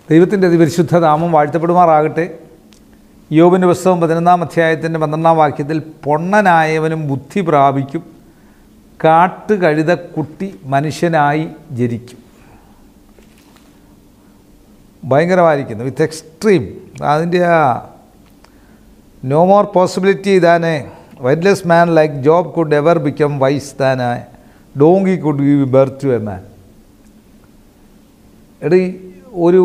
ദൈവത്തിൻ്റെ അതിപരിശുദ്ധ നാമം വാഴ്ത്തപ്പെടുമാറാകട്ടെ യോബിൻ്റെ പുസ്തകം പതിനൊന്നാം അധ്യായത്തിൻ്റെ പന്ത്രണ്ടാം വാക്യത്തിൽ പൊണ്ണനായവനും ബുദ്ധി പ്രാപിക്കും കാട്ടുകഴുത കുട്ടി മനുഷ്യനായി ജനിക്കും ഭയങ്കരമായിരിക്കുന്നു വിത്ത് എക്സ്ട്രീം അതിൻ്റെ ആ no more possibility than a witless man like Job could ever become wise than a donkey could give birth to a man എടീ ഒരു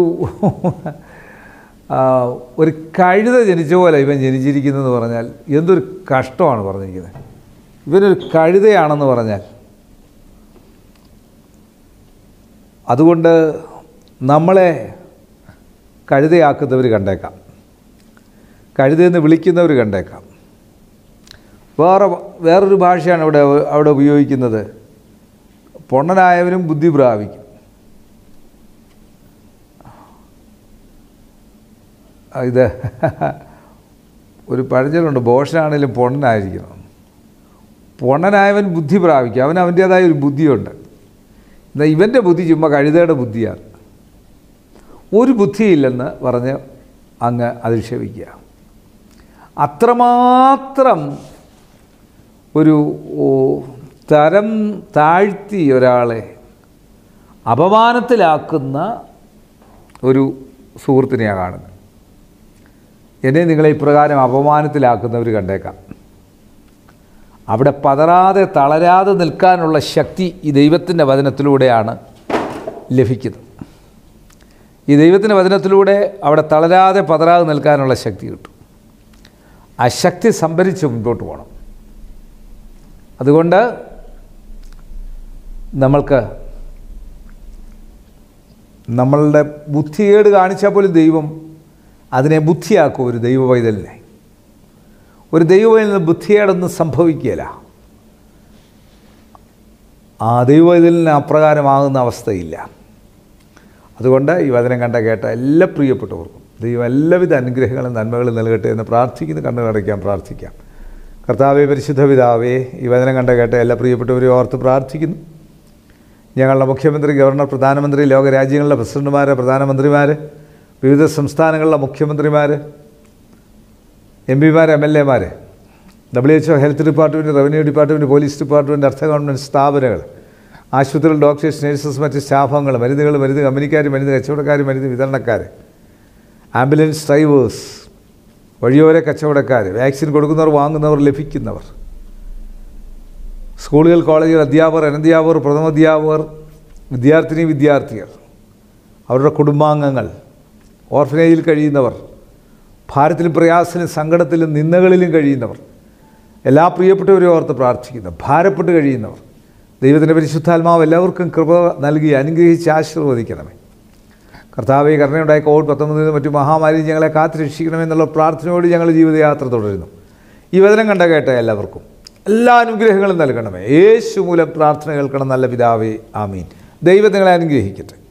ആ, ഒരു കഴുത ജനിച്ച പോലെ ഇവൻ ജനിച്ചിരിക്കുന്നതെന്ന് പറഞ്ഞാൽ എന്തൊരു കഷ്ടമാണ് പറഞ്ഞിരിക്കുന്നത് ഇവനൊരു കഴുതയാണെന്ന് പറഞ്ഞാൽ അതുകൊണ്ട് നമ്മളെ കഴുതയാക്കുന്നവർ കണ്ടേക്കാം കഴുതയെന്ന് വിളിക്കുന്നവർ കണ്ടേക്കാം വേറെ വേറൊരു ഭാഷയാണ് ഇവിടെ അവിടെ ഉപയോഗിക്കുന്നത് പൊണ്ണനായവനും ബുദ്ധി പ്രാപിക്കും ഇത് ഒരു പഴഞ്ചൊല്ലുണ്ട് ബോഷനാണെങ്കിലും പൊണ്ണനായിരിക്കണം പൊണ്ണനായവൻ ബുദ്ധി പ്രാപിക്കും അവൻ അവൻ്റേതായ ഒരു ബുദ്ധിയുണ്ട് എന്നാൽ ഇവൻ്റെ ബുദ്ധി ചുമ്മാ കഴുതയുടെ ബുദ്ധിയാണ് ഒരു ബുദ്ധിയില്ലെന്ന് പറഞ്ഞ് അങ്ങ് അധിക്ഷേപിക്കുക അത്രമാത്രം ഒരു ഓ, തരം താഴ്ത്തി ഒരാളെ അപമാനത്തിലാക്കുന്ന ഒരു സുഹൃത്തിനെയാണ് കാണുന്നത് എന്നെ നിങ്ങളെ ഇപ്രകാരം അപമാനത്തിലാക്കുന്നവർ കണ്ടേക്കാം അവിടെ പതറാതെ തളരാതെ നിൽക്കാനുള്ള ശക്തി ഈ ദൈവത്തിൻ്റെ വചനത്തിലൂടെയാണ് ലഭിക്കുന്നത് ഈ ദൈവത്തിൻ്റെ വചനത്തിലൂടെ അവിടെ തളരാതെ പതറാതെ നിൽക്കാനുള്ള ശക്തി കിട്ടും ആ ശക്തി സംഭരിച്ച് മുൻപോട്ട് പോകണം അതുകൊണ്ട് നമ്മൾക്ക് നമ്മളുടെ ബുദ്ധികേട് കാണിച്ചാൽ പോലും ദൈവം അതിനെ ബുദ്ധിയാക്കും ഒരു ദൈവ പൈതലിനെ ഒരു ദൈവ പൈതലിന് ബുദ്ധികേടൊന്നും സംഭവിക്കുകയില്ല ആ ദൈവ പൈതലിന് അപ്രകാരമാകുന്ന അവസ്ഥയില്ല അതുകൊണ്ട് ഈ വചനം കണ്ട കേട്ട എല്ലാ പ്രിയപ്പെട്ടവർക്കും ദൈവം എല്ലാവിധ അനുഗ്രഹങ്ങളും നന്മകളും നൽകട്ടെ എന്ന് പ്രാർത്ഥിക്കുന്നു കണ്ണുകടയ്ക്കാൻ പ്രാർത്ഥിക്കാം കർത്താവെ പരിശുദ്ധ പിതാവേ ഈ വചനം കണ്ട കേട്ട എല്ലാ പ്രിയപ്പെട്ടവരെയും ഓർത്ത് പ്രാർത്ഥിക്കുന്നു ഞങ്ങളുടെ മുഖ്യമന്ത്രി ഗവർണർ പ്രധാനമന്ത്രി ലോകരാജ്യങ്ങളിലെ പ്രസിഡന്റുമാർ പ്രധാനമന്ത്രിമാർ വിവിധ സംസ്ഥാനങ്ങളിലെ മുഖ്യമന്ത്രിമാർ എം പിമാർ എം എൽ എമാർ W H O health department revenue department police department അർത്ഥ ഗവൺമെൻറ് സ്ഥാപനങ്ങൾ ആശുപത്രികൾ ഡോക്ടേഴ്സ് നഴ്സസ് മറ്റ് സ്റ്റാഫുകൾ മരുന്നുകൾ മരുന്ന് കമ്പനിക്കാർ മരുന്ന് കച്ചവടക്കാർ മരുന്ന് വിതരണക്കാർ ആംബുലൻസ് ഡ്രൈവേഴ്സ് വഴിയോര കച്ചവടക്കാർ വാക്സിൻ കൊടുക്കുന്നവർ വാങ്ങുന്നവർ ലഭിക്കുന്നവർ സ്കൂളുകൾ കോളേജുകൾ അധ്യാപകർ അനധ്യാപകർ പ്രഥമാധ്യാപകർ വിദ്യാർത്ഥിനി വിദ്യാർത്ഥികൾ അവരുടെ കുടുംബാംഗങ്ങൾ ഓർഫനേജിൽ കഴിയുന്നവർ ഭാരത്തിലും പ്രയാസത്തിലും സങ്കടത്തിലും നിന്ദകളിലും കഴിയുന്നവർ എല്ലാ പ്രിയപ്പെട്ടവരെയും ഓർത്ത് പ്രാർത്ഥിക്കുന്നു ഭാരപ്പെട്ട് കഴിയുന്നവർ ദൈവത്തിൻ്റെ പരിശുദ്ധാത്മാവ് എല്ലാവർക്കും കൃപ നൽകി അനുഗ്രഹിച്ച് ആശീർവദിക്കണമേ കർത്താവെ കരുണയുണ്ടായ കോവിഡ് പത്തൊമ്പതിന് മറ്റു മഹാമാരി ഞങ്ങളെ കാത്തുരക്ഷിക്കണമെന്നുള്ള പ്രാർത്ഥനയോട് ഞങ്ങൾ ജീവിതയാത്ര തുടരുന്നു ഈ വചനം കണ്ട കേട്ട എല്ലാവർക്കും എല്ലാ അനുഗ്രഹങ്ങളും നൽകണമേ യേശു മൂലം പ്രാർത്ഥന കേൾക്കണം നല്ല പിതാവേ ആമീൻ ദൈവം നിങ്ങളെ അനുഗ്രഹിക്കട്ടെ